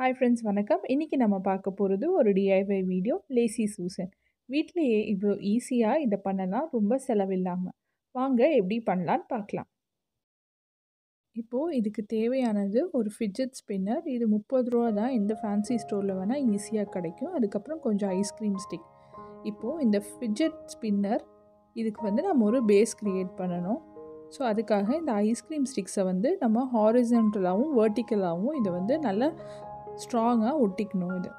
hi friends வணக்கம் இன்றைக்கி நம்ம பார்க்க போகிறது ஒரு டிஐவை வீடியோ லேசி சூசன் வீட்டிலையே இவ்வளோ ஈஸியாக இதை பண்ணலாம் ரொம்ப செலவில்லாமல் வாங்க எப்படி பண்ணலான்னு பார்க்கலாம் இப்போது இதுக்கு தேவையானது ஒரு ஃபிட்ஜெட் ஸ்பின்னர் இது முப்பது ரூபா தான் எந்த ஃபேன்சி ஸ்டோரில் வேணால் ஈஸியாக கிடைக்கும் அதுக்கப்புறம் கொஞ்சம் ஐஸ்கிரீம் ஸ்டிக் இப்போது இந்த ஃபிட்ஜெட் ஸ்பின்னர் இதுக்கு வந்து நம்ம ஒரு பேஸ் க்ரியேட் பண்ணணும் ஸோ அதுக்காக இந்த ஐஸ்கிரீம் ஸ்டிக்ஸை வந்து நம்ம ஹாரிசன்டலாகவும் வேர்ட்டிக்கலாகவும் இதை வந்து நல்லா ஸ்ட்ராங்காக ஒட்டிக்கணும் இது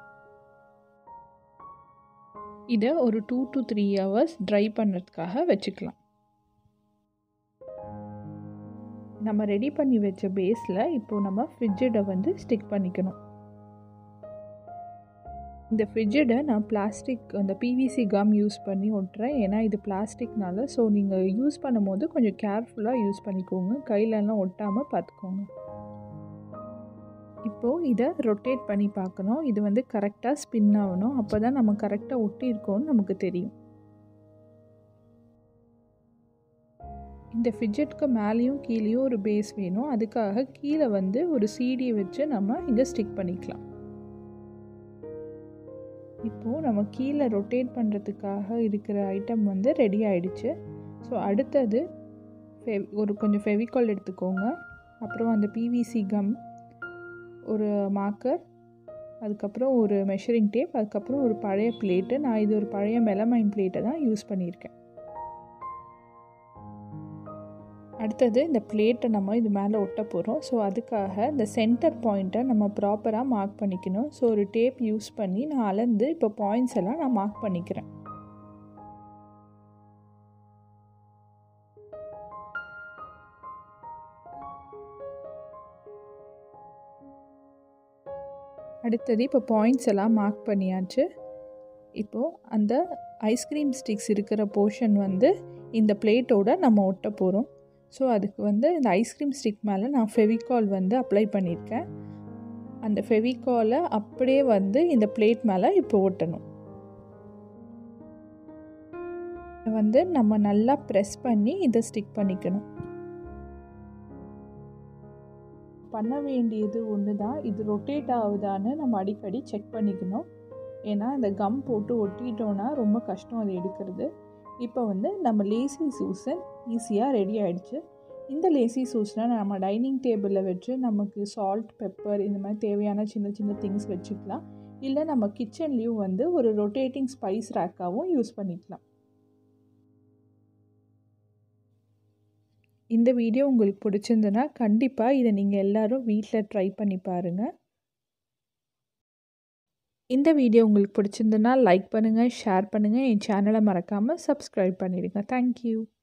இதை ஒரு two to three hours try பண்ணுறதுக்காக வச்சுக்கலாம் நம்ம ரெடி பண்ணி வச்ச பேஸில் இப்போது நம்ம ஃப்ரிட்ஜிடை வந்து ஸ்டிக் பண்ணிக்கணும் இந்த ஃப்ரிட்ஜிடை நான் பிளாஸ்டிக் அந்த பிவிசி கம் யூஸ் பண்ணி ஒட்டுறேன் ஏன்னா இது பிளாஸ்டிக்னால ஸோ நீங்கள் யூஸ் பண்ணும்போது கொஞ்சம் கேர்ஃபுல்லாக யூஸ் பண்ணிக்கோங்க கையிலலாம் ஒட்டாமல் பார்த்துக்கோங்க இப்போது இதை ரொட்டேட் பண்ணி பார்க்கணும் இது வந்து கரெக்டாக ஸ்பின் ஆகணும் அப்போ தான் நம்ம கரெக்டாக ஒட்டியிருக்கோன்னு நமக்கு தெரியும் இந்த ஃபிட்ஜெட்க்கு மேலேயும் கீழேயும் ஒரு பேஸ் வேணும் அதுக்காக கீழே வந்து ஒரு சீடியை வச்சு நம்ம இங்கே ஸ்டிக் பண்ணிக்கலாம் இப்போது நம்ம கீழே ரொட்டேட் பண்ணுறதுக்காக இருக்கிற ஐட்டம் வந்து ரெடி ஆயிடுச்சு ஸோ அடுத்தது ஃபெ ஒரு கொஞ்சம் ஃபெவிகால் எடுத்துக்கோங்க அப்புறம் அந்த பிவிசி கம் ஒரு மார்க்கர் அதுக்கப்புறம் ஒரு மெஷரிங் டேப் அதுக்கப்புறம் ஒரு பழைய பிளேட்டு நான் இது ஒரு பழைய மெலமைன் பிளேட்டை தான் யூஸ் பண்ணியிருக்கேன் அடுத்தது இந்த பிளேட்டை நம்ம இது மேலே ஒட்ட போகிறோம் ஸோ அதுக்காக இந்த சென்டர் பாயிண்ட்டை நம்ம ப்ராப்பராக மார்க் பண்ணிக்கணும் ஸோ ஒரு டேப் யூஸ் பண்ணி நான் அளந்து இப்போ பாயிண்ட்ஸ் எல்லாம் நான் மார்க் பண்ணிக்கிறேன் அடுத்தது இப்போ பாயிண்ட்ஸ் எல்லாம் மார்க் பண்ணியாச்சு இப்போது அந்த ஐஸ்கிரீம் ஸ்டிக்ஸ் இருக்கிற போர்ஷன் வந்து இந்த பிளேட்டோட நம்ம ஒட்ட போகிறோம் ஸோ அதுக்கு வந்து இந்த ஐஸ்கிரீம் ஸ்டிக் மேலே நான் ஃபெவிகால் வந்து அப்ளை பண்ணியிருக்கேன் அந்த ஃபெவிகாலை அப்படியே வந்து இந்த பிளேட் மேலே இப்போ ஒட்டணும் வந்து நம்ம நல்லா ப்ரெஸ் பண்ணி இதை ஸ்டிக் பண்ணிக்கணும் பண்ண வேண்டியது ஒன்று தான் இது ரொட்டேட் ஆகுதான்னு நம்ம அடிக்கடி செக் பண்ணிக்கணும் ஏன்னா இந்த கம் போட்டு ஒட்டிட்டோன்னா ரொம்ப கஷ்டம் அதை எடுக்கிறது இப்போ வந்து நம்ம லேசி சூசன் ஈஸியாக ரெடி ஆகிடுச்சு இந்த லேசி சூஸ்னால் நம்ம டைனிங் டேபிளில் வச்சு நமக்கு சால்ட் பெப்பர் இந்த மாதிரி தேவையான சின்ன சின்ன திங்ஸ் வச்சுக்கலாம் இல்லை நம்ம கிச்சன்லேயும் வந்து ஒரு ரொட்டேட்டிங் ஸ்பைஸ் ரேக்காகவும் யூஸ் பண்ணிக்கலாம் இந்த வீடியோ உங்களுக்கு பிடிச்சிருந்துன்னா கண்டிப்பாக இதை நீங்கள் எல்லோரும் வீட்டில் ட்ரை பண்ணி பாருங்கள் இந்த வீடியோ உங்களுக்கு பிடிச்சிருந்துன்னா லைக் பண்ணுங்கள் ஷேர் பண்ணுங்கள் என் சேனலை மறக்காமல் சப்ஸ்கிரைப் பண்ணிடுங்க தேங்க்யூ